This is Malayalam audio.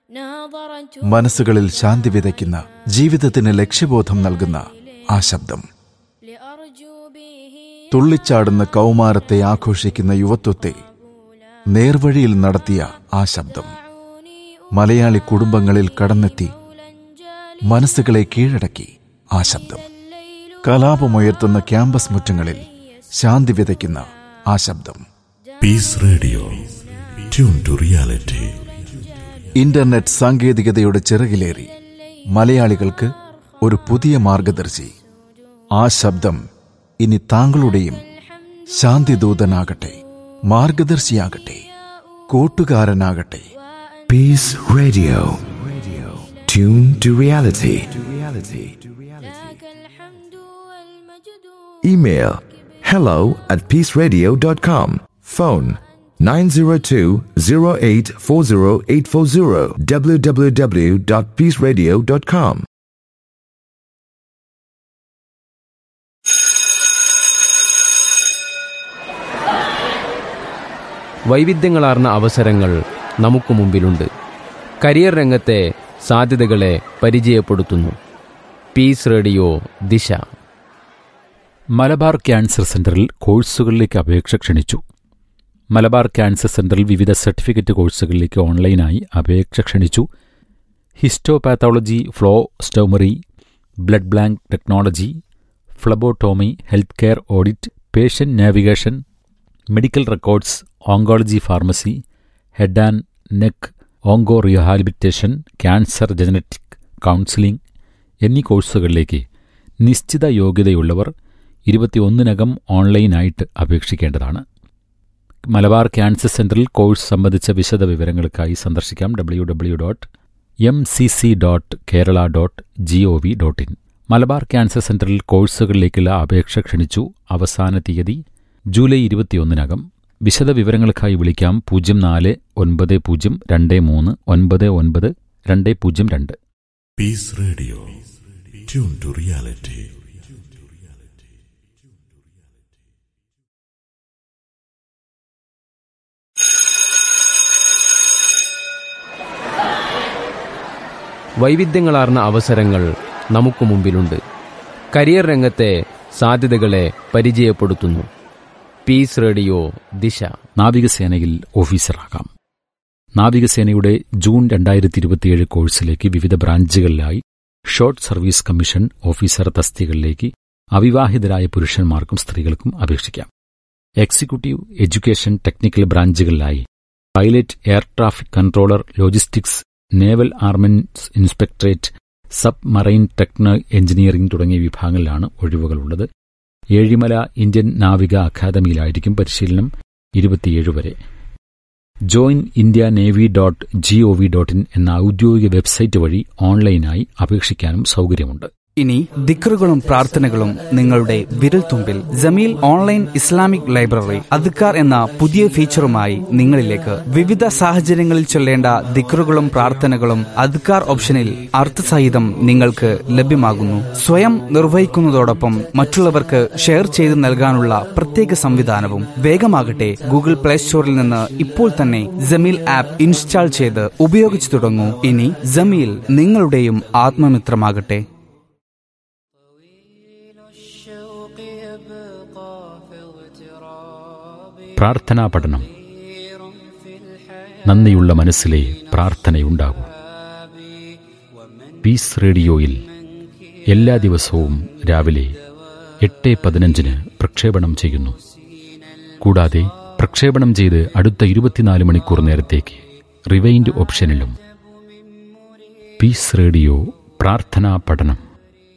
ناظرت മനസ്സുകളിൽ ശാന്തി വിതയ്ക്കുന്ന ജീവിതത്തിന് ലക്ഷ്യബോധം നൽകുന്ന ആ ശബ്ദം لأرجو به തുള്ളിച്ചാടുന്ന കൗമാരത്തെ ആഘോഷിക്കുന്ന യുവത്വത്തെ നേർവഴിയിൽ നടത്തിയ ആ ശബ്ദം يعوني മലയാളി കുടുംബങ്ങളിൽ കടന്നെത്തി أولا جالي മനസ്സുകളെ കീഴടക്കി ആ ശബ്ദം الليل കലാപമുയർത്തുന്ന ക്യാമ്പസ് മുറ്റങ്ങളിൽ ശാന്തി വിതയ്ക്കുന്ന ആ ശബ്ദം peace radio tune to reality internet സാങ്കേതികതയുടെ ചിറകിലേറി മലയാളികൾക്ക് ഒരു പുതിയ മാർഗദർശി ആ ശബ്ദം ഇനി താങ്കളുടെയും ശാന്തിദൂതനാകട്ടെ മാർഗദർശിയാകട്ടെ കൂട്ടുകാരനാകട്ടെ Peace Radio. Tune to reality. لك الحمد والمجد Email hello at peaceradio.com. Phone 902-0840840 www.peaceradio.com. വൈവിധ്യങ്ങളാർന്ന അവസരങ്ങൾ നമുക്ക് മുമ്പിലുണ്ട് കരിയർ രംഗത്തെ സാധ്യതകളെ പരിചയപ്പെടുത്തുന്നു പീസ് റേഡിയോ ദിശ മലബാർ ക്യാൻസർ സെന്ററിൽ കോഴ്സുകളിലേക്ക് അപേക്ഷ ക്ഷണിച്ചു മലബാർ ക്യാൻസർ സെന്ററിൽ വിവിധ സർട്ടിഫിക്കറ്റ് കോഴ്സുകളിലേക്ക് ഓൺലൈനായി അപേക്ഷ ക്ഷണിച്ചു histopathology flow cytometry blood bank technology phlebotomy health care audit patient navigation medical records oncology pharmacy head and neck onco rehabilitation cancer genetic counselling എന്നീ കോഴ്സുകളിലേക്ക് നിശ്ചിത യോഗ്യതയുള്ളവർ ഇരുപത്തിയൊന്നിനകം ഓൺലൈനായിട്ട് അപേക്ഷിക്കേണ്ടതാണ് മലബാർ ക്യാൻസർ സെന്ററിൽ കോഴ്സ് സംബന്ധിച്ച വിശദ വിവരങ്ങൾക്കായി സന്ദർശിക്കാം W W dot M C C dot Kerala dot G O V dot in Malabar cancer സെന്ററിൽ കോഴ്സുകളിലേക്കുള്ള അപേക്ഷ ക്ഷണിച്ചു അവസാന തീയതി ജൂലൈ ഇരുപത്തിയൊന്നിനകം വിശദ വിവരങ്ങൾക്കായി വിളിക്കാം പൂജ്യം നാല് ഒൻപത് പൂജ്യം രണ്ട് മൂന്ന് ഒൻപത് ഒൻപത് രണ്ട് പൂജ്യം രണ്ട് peace radio tune to reality വൈവിധ്യങ്ങളാർന്ന അവസരങ്ങൾ നമുക്ക് മുമ്പിലുണ്ട് കരിയർ രംഗത്തെ സാധ്യതകളെ പരിചയപ്പെടുത്തുന്നു പീസ് റേഡിയോ ദിശ നാവികസേനയിൽ ഓഫീസറാകാം നാവികസേനയുടെ ജൂൺ രണ്ടായിരത്തി ഇരുപത്തിയേഴ് കോഴ്സിലേക്ക് വിവിധ ബ്രാഞ്ചുകളിലായി ഷോർട്ട് സർവീസ് കമ്മീഷൻ ഓഫീസർ തസ്തികകളിലേക്ക് അവിവാഹിതരായ പുരുഷന്മാർക്കും സ്ത്രീകൾക്കും അപേക്ഷിക്കാം എക്സിക്യൂട്ടീവ് എഡ്യൂക്കേഷൻ ടെക്നിക്കൽ ബ്രാഞ്ചുകളിലായി pilot air traffic controller logistics naval armament inspectorate submarine techno engineering തുടങ്ങിയ വിഭാഗങ്ങളിലാണ് ഒഴിവുകളുള്ളത് ഏഴിമല ഇന്ത്യൻ നാവിക അക്കാദമിയിലായിരിക്കും പരിശീലനം ഇരുപത്തിയേഴ് വരെ join India navy dot G O V dot in എന്ന ഔദ്യോഗിക വെബ്സൈറ്റ് വഴി ഓൺലൈനായി അപേക്ഷിക്കാനും സൗകര്യമുണ്ട് ഇനി ദിക്റുകളും പ്രാർത്ഥനകളും നിങ്ങളുടെ വിരൽത്തുമ്പിൽ ജമീൽ ഓൺലൈൻ ഇസ്ലാമിക് ലൈബ്രറി അദ്ക്കാർ എന്ന പുതിയ ഫീച്ചറുമായി നിങ്ങളിലേക്ക് വിവിധ സാഹചര്യങ്ങളിൽ ചൊല്ലേണ്ട ദിക്റുകളും പ്രാർത്ഥനകളും അദ്ക്കാർ ഓപ്ഷനിൽ അർത്ഥസഹിതം നിങ്ങൾക്ക് ലഭ്യമാകുന്നു സ്വയം നിർവഹിക്കുന്നതോടൊപ്പം മറ്റുള്ളവർക്ക് ഷെയർ ചെയ്ത് നൽകാനുള്ള പ്രത്യേക സംവിധാനവും വേഗമാകട്ടെ ഗൂഗിൾ പ്ലേ സ്റ്റോറിൽ നിന്ന് ഇപ്പോൾ തന്നെ ജമീൽ ആപ്പ് ഇൻസ്റ്റാൾ ചെയ്ത് ഉപയോഗിച്ചു തുടങ്ങൂ ഇനി ജമീൽ നിങ്ങളുടെയും ആത്മമിത്രമാകട്ടെ الشوق يبقى في اغتراب പ്രാർത്ഥനാ പഠനം كثير في الحياة നന്ദിയുള്ള മനസ്സിലെ പ്രാർത്ഥനയുണ്ടാകൂ പീസ് റേഡിയോയിൽ എല്ലാ ദിവസവും രാവിലെ എട്ട് പതിനഞ്ചിന് പ്രക്ഷേപണം ചെയ്യുന്നു കൂടാതെ പ്രക്ഷേപണം ചെയ്ത് അടുത്ത ഇരുപത്തിനാല് മണിക്കൂർ നേരത്തേക്ക് റിവൈൻഡ് ഓപ്ഷനിലും പീസ് റേഡിയോ പ്രാർത്ഥനാ പഠനം